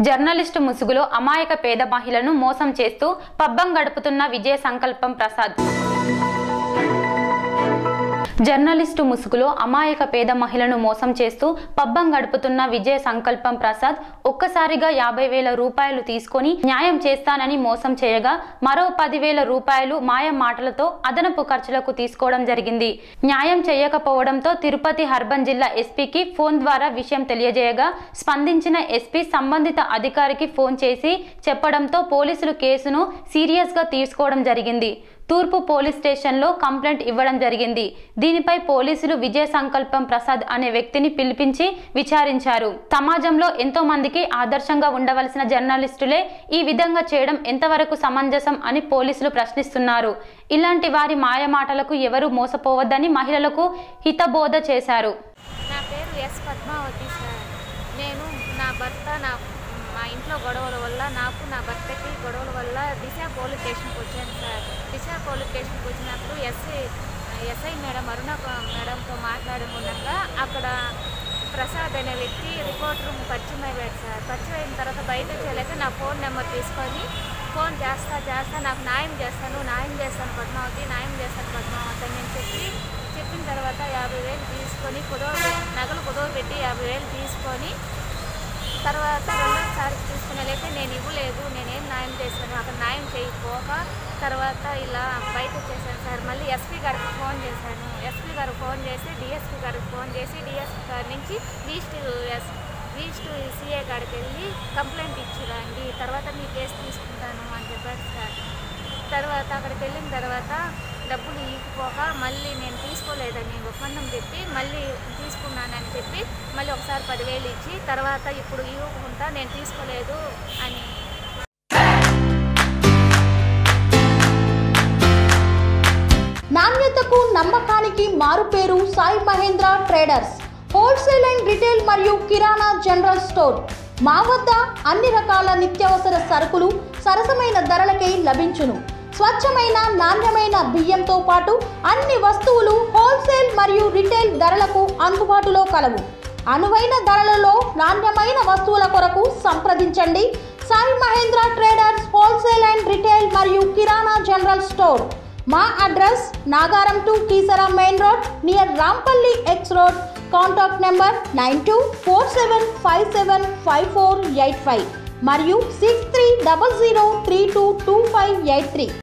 journalist ముసుగులో అమాయక పేద మహిళను మోసం చేస్తూ పబ్బం గడుపుతున్న విజయ సంకల్పం ప్రసాద్ జర్నలిస్టు ముసుగులో అమాయక పేద మహిళను మోసం చేస్తూ పబ్బం గడుపుతున్న విజయ సంకల్పం ప్రసాద్ ఒక్కసారిగా యాభై వేల రూపాయలు తీసుకొని న్యాయం చేస్తానని మోసం చేయగా మరో పదివేల రూపాయలు మాయ మాటలతో అదనపు ఖర్చులకు తీసుకోవడం జరిగింది న్యాయం చేయకపోవడంతో తిరుపతి హర్బన్ జిల్లా ఎస్పీకి ఫోన్ ద్వారా విషయం తెలియజేయగా స్పందించిన ఎస్పీ సంబంధిత అధికారికి ఫోన్ చేసి చెప్పడంతో పోలీసులు కేసును సీరియస్గా తీసుకోవడం జరిగింది తూర్పు పోలీస్ స్టేషన్లో కంప్లైంట్ ఇవ్వడం జరిగింది దీనిపై పోలీసులు విజయ సంకల్పం ప్రసాద్ అనే వ్యక్తిని పిలిపించి విచారించారు సమాజంలో ఎంతో మందికి ఆదర్శంగా ఉండవలసిన జర్నలిస్టులే ఈ విధంగా చేయడం ఎంతవరకు సమంజసం అని పోలీసులు ప్రశ్నిస్తున్నారు ఇలాంటి వారి మాయమాటలకు ఎవరూ మోసపోవద్దని మహిళలకు హితబోధ చేశారు నా పేరు ఎస్ పద్మావతి సార్ నేను నా భర్త నా మా ఇంట్లో గొడవల వల్ల నాకు నా భర్తకి గొడవల వల్ల దిశ పోలీస్ స్టేషన్కి వచ్చాను సార్ దిశ పోలీస్ స్టేషన్కి వచ్చినప్పుడు ఎస్ఐ ఎస్ఐ మేడం అరుణ మేడంతో మాట్లాడుకున్నాక అక్కడ ప్రసాద్ అనే వ్యక్తి రిపోర్టర్ పరిచయం అయ్యాడు సార్ పరిచయం అయిన తర్వాత బయట వచ్చేలాక నా ఫోన్ నెంబర్ తీసుకొని ఫోన్ చేస్తా చేస్తా నాకు న్యాయం చేస్తాను న్యాయం చేస్తాను పద్మావతి న్యాయం చేస్తాను పద్మావతి అని నేను చెప్పి చెప్పిన తర్వాత యాభై వేలు తీసుకొని కుదవ నగలు కుదవ పెట్టి యాభై వేలు తీసుకొని తర్వాత రెండోసారి తీసుకునేలైతే నేను ఇవ్వలేదు నేనేం న్యాయం చేశాను అక్కడ న్యాయం చేయకపోక తర్వాత ఇలా బయట వచ్చేసాను సార్ మళ్ళీ ఎస్పీ గారికి ఫోన్ చేశాను ఎస్పీ గారికి ఫోన్ చేసి డిఎస్పీ గారికి ఫోన్ చేసి డిఎస్పీ గారి నుంచి లీస్ట్ ఎస్ లీస్ట్ సిఏ గారికి వెళ్ళి కంప్లైంట్ ఇచ్చిరండి తర్వాత మీ కేసు తీసుకుంటాను అని చెప్పారు సార్ తర్వాత అక్కడికి వెళ్ళిన తర్వాత డబ్బులు ఇవ్వకపోక మళ్ళీ నేను తీసుకోలేదని ఒప్పందం చెప్పి మళ్ళీ తీసుకున్నానని చెప్పి మళ్ళీ ఒకసారి పదివేలు ఇచ్చి తర్వాత ఇప్పుడు ఇవ్వకుండా నేను తీసుకోలేదు అని నాణ్యతకు నమ్మకానికి మారుపేరు Sai Mahendra traders wholesale and retail మరియు కిరాణా జనరల్ స్టోర్ మా వద్ద అన్ని రకాల నిత్యావసర సరుకులు సరసమైన ధరలకే లభించును స్వచ్ఛమైన నాణ్యమైన బియ్యంతో పాటు అన్ని వస్తువులు హోల్సేల్ మరియు రిటైల్ ధరలకు అందుబాటులో కలవు అనువైన ధరలలో నాణ్యమైన వస్తువుల కొరకు సంప్రదించండి Sai Mahendra traders wholesale and retail మరియు కిరాణా జనరల్ స్టోర్ మా address Nagaram to Keesara main road near Rampally X road contact number nine two four seven five seven five four eight five మరియు six three double zero three two two five eight three